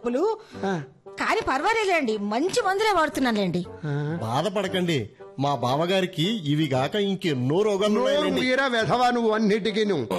నొప్పులు కానీ పర్వాలేదండి మంచి మందులే వాడుతున్నానులేండి బాధపడకండి మా బావగారికి ఇవి గాక ఇంకెన్నో రోగాలు నోరు ఉన్నాయండి మీరా వెధవా నువ్వు అన్నిటికీ నువ్వు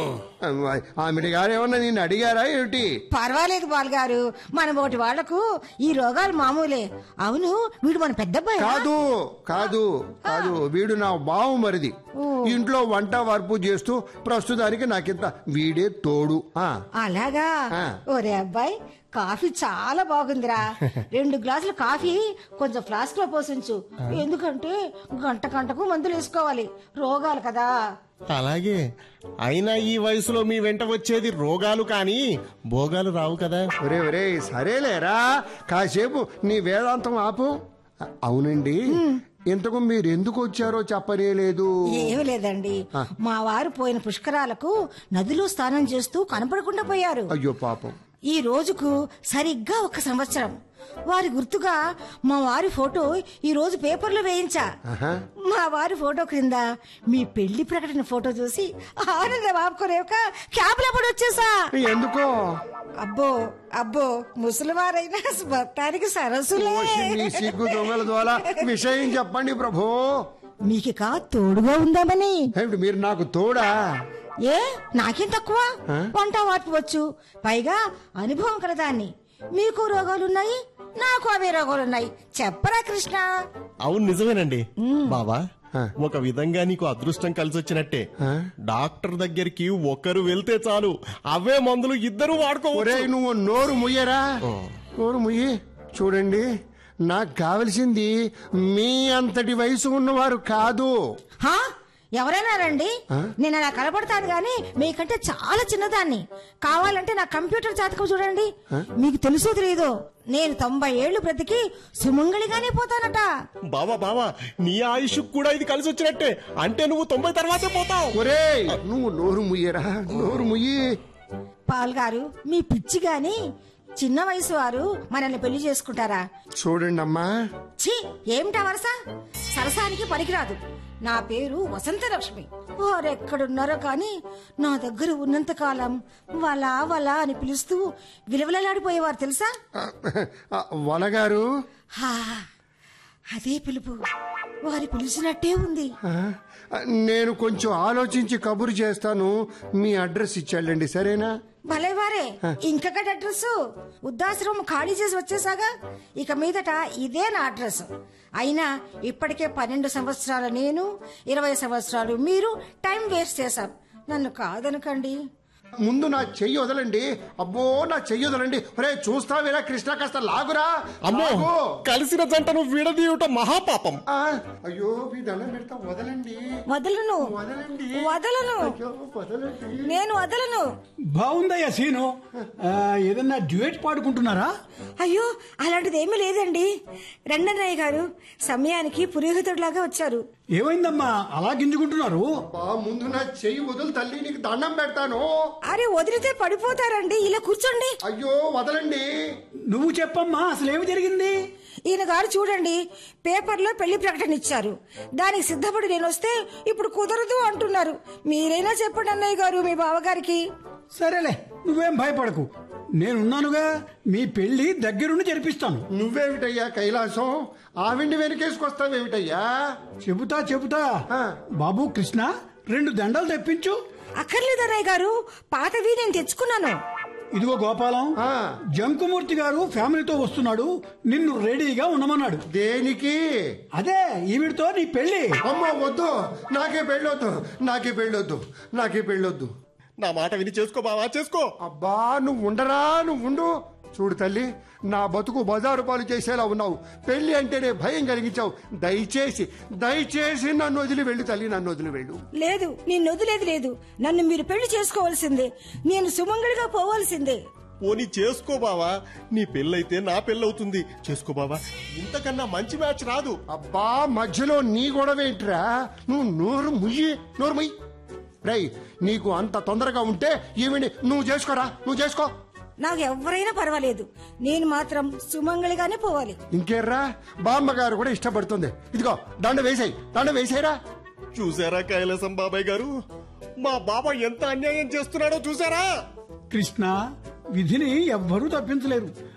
ఆమెడి గారు ఏమన్నా నేను అడిగారా ఏమిటి పర్వాలేదు బాలుగారు మన బోటి వాళ్లకు ఈ రోగాలు మామూలే అవును వీడు మన పెద్దబ్బాయి కాదు కాదు కాదు వీడు నా బావు మరిది ఇంట్లో వంట వరపు చేస్తూ ప్రస్తుతానికి నాకింత వీడే తోడు ఆ అలాగా ఆ. ఒరే అబ్బాయి కాఫీ చాలా బాగుందిరా రెండు గ్లాసుల కాఫీ కొంచెం ఫ్లాస్క్ లో పోసించు ఎందుకంటే గంట గంటకు మందులు వేసుకోవాలి రోగాలు కదా అలాగే అయినా ఈ వయసులో మీ వెంట వచ్చేది రోగాలు కానీ భోగాలు రావు కదా ఒరే ఒరే సరేలేరా కాసేపు నీ వేదాంతం ఆపు అవునండి ఇంతకు మీరు ఎందుకు వచ్చారో చెప్పనే లేదు ఏమీ లేదండి మా వారు పోయిన పుష్కరాలకు నదిలో స్నానం చేస్తూ కనపడకుండా పోయారు అయ్యో పాపం ఈ రోజుకు సరిగ్గా ఒక సంవత్సరం వారి గుర్తుగా మా వారి ఫోటో ఈ రోజు పేపర్లో వేయించా ఆహా. మా వారి ఫోటో క్రింద మీ పెళ్లి ప్రకటన ఫోటో చూసి ఆనందం ఆపుకోలేక క్యాబ్ లో పడి వచ్చేసా ఎందుకో అబ్బో అబ్బో ముసలివారైనా మొత్తానికి సరస్సులే ఓసి మీ సిగ్గు దొంగల ద్వారా విషయం చెప్పండి ప్రభు మీకిక తోడుగా ఉందామని ఏమిటి మీరు నాకు తోడా ఏ నాకేం తక్కువ వంట వార్పు వచ్చు పైగా అనుభవం కలదాన్ని మీకు రోగాలున్నాయి నాకు అవే రోగాలున్నాయి చెప్పరా కృష్ణ అవును నిజమేనండి బావా ఒక విధంగా నీకు అదృష్టం కలిసి వచ్చినట్టే డాక్టర్ దగ్గరికి ఒకరు వెళ్తే చాలు అవే మందులు ఇద్దరు వాడుకోవచ్చు ఒరే నువ్వు నోరు ముయ్యరా నోరు ముయ్యి చూడండి నాకు కావలసింది మీ అంతటి వయసు ఉన్నవారు కాదు హా ఎవరైనా రండి నేను అలా కనపడతాను గాని మీకంటే చాలా చిన్నదాన్ని కావాలంటే నా కంప్యూటర్ జాతకం చూడండి మీకు తెలుసో తెలియదో నేను తొంభై ఏళ్లు బ్రతికి సుమంగళిగానే పోతానట బావా బావా నీ ఆయుష్ కూడా ఇది కలిసి వచ్చినట్టే అంటే నువ్వు తొంభై తర్వాతే పోతావు ఒరే నువ్వు నోరు ముయ్యరా నోరు ముయ్యి పాల్ గారు మీ పిచ్చి గాని చిన్న వయసు వారు మనల్ని పెళ్లి చేసుకుంటారా చూడండి అమ్మా ఛీ ఏమిటా వరస సరసానికి పనికిరాదు నా పేరు వసంతలక్ష్మి వారెక్కడున్నారో కానీ నా దగ్గర ఉన్నంత కాలం వలా వలా అని పిలుస్తూ విలవిలలాడిపోయేవారు తెలుసా ఆ, వనగారు హా అదే పిలుపు వారి పిలిచినట్టే ఉంది ఆ, నేను కొంచెం ఆలోచించి కబురు చేస్తాను మీ అడ్రస్ ఇచ్చాడండి సరేనా భలేవారే ఇంకటి అడ్రస్ వృద్ధాశ్రమం ఖాళీ చేసి వచ్చేసాగా ఇక మీదట ఇదే నా అడ్రస్ అయినా ఇప్పటికే పన్నెండు సంవత్సరాలు నేను ఇరవై సంవత్సరాలు మీరు టైం వేస్ట్ చేశాం నన్ను కాదనకండి ముందు నా చెయ్యి వదలండి అబ్బో నా చెయ్యి వదలండి ఒరే చూస్తావేరా కృష్ణ కాస్త లాగురా అమ్మో లాగు. కలిసిన జంటను విడదీయుట మహాపాపం ఆ, అయ్యో మీ దండం పెడతా వదలండి వదలను వదలండి వదలను అయ్యో, వదలండి నేను వదలను బాగుందయ్యా సీను ఆ, ఏదన్నా డ్యూయట్ పాడుకుంటున్నారా అయ్యో అలాంటిది ఏమీ లేదండి రండన్నయ్య గారు సమయానికి పురోహితుడిలాగా వచ్చారు ఏమైందమ్మా అలా గింజుకుంటున్నారు బా ముందు నా చెయ్యి వదులు తల్లి నీకు దండం పెడతాను అరే వదిలితే పడిపోతారండి ఇలా కూర్చోండి అయ్యో వదలండి నువ్వు చెప్పమ్మా అసలు ఏమి జరిగింది ఈయన గారు చూడండి పేపర్లో పెళ్లి ప్రకటన ఇచ్చారు దానికి సిద్ధపడి నేను వస్తే ఇప్పుడు కుదరదు అంటున్నారు మీరైనా చెప్పండి అన్నయ్య గారు మీ బావగారికి సరేలే నువ్వేం భయపడకు నేనున్నానుగా మీ పెళ్లి దగ్గరుండి జరిపిస్తాను నువ్వేమిటయ్యా కైలాసం ఆవిండి వెనకేసుకొస్తావేమిటయ్యా చెబుతా చెబుతా ఆ. బాబు కృష్ణ రెండు దండలు తెప్పించు అక్కర్లేదు అన్నయ్య గారు పాతవి నేను తెచ్చుకున్నాను ఇదిగో గోపాలం ఆ. జంకుమూర్తి గారు ఫ్యామిలీతో వస్తున్నాడు నిన్ను రెడీగా ఉండమన్నాడు దేనికి అదే ఈవిడితో నీ పెళ్లి అమ్మో వద్దు నాకే పెళ్ళొద్దు నాకే పెళ్ళొద్దు నాకే పెళ్ళొద్దు నా మాట విని చేసుకో బావా చేసుకో అబ్బా నువ్వు ఉండరా నువ్వు ఉండు చూడు తల్లి నా బతుకు బజారు పాలు చేసేలా ఉన్నావు పెళ్లి అంటేనే భయం కలిగించావు దయచేసి దయచేసి నన్ను వదిలి వెళ్ళు తల్లి నన్ను వదిలి వెళ్ళు లేదు నేను వదిలేదు లేదు నన్ను మీరు పెళ్లి చేసుకోవాల్సిందే నేను సుమంగళిగా పోవాల్సిందే పోనీ చేసుకో బావా నీ పెళ్ళైతే నా పెళ్ళవుతుంది చేసుకో బావా ఇంతకన్నా మంచి మ్యాచ్ రాదు అబ్బా మధ్యలో నీ గొడవేంట్రా నువ్వు నోరు ముయ్యి నోరు ముయ్యి రై నీకు అంత తొందరగా ఉంటే ఈవిని నువ్వు చేసుకోరా నువ్వు చేసుకో నాకు ఎవరైనా పర్వాలేదు నేను మాత్రం సుమంగళిగానే పోవాలి ఇంకేర్రా బామ్మ గారు కూడా ఇష్టపడుతుంది ఇదిగో దండ వేసాయి దండ వేసాయిరా చూసారా కైలాసం బాబాయ్ గారు మా బాబా ఎంత అన్యాయం చేస్తున్నాడో చూసారా కృష్ణ విధిని ఎవ్వరూ తప్పించలేరు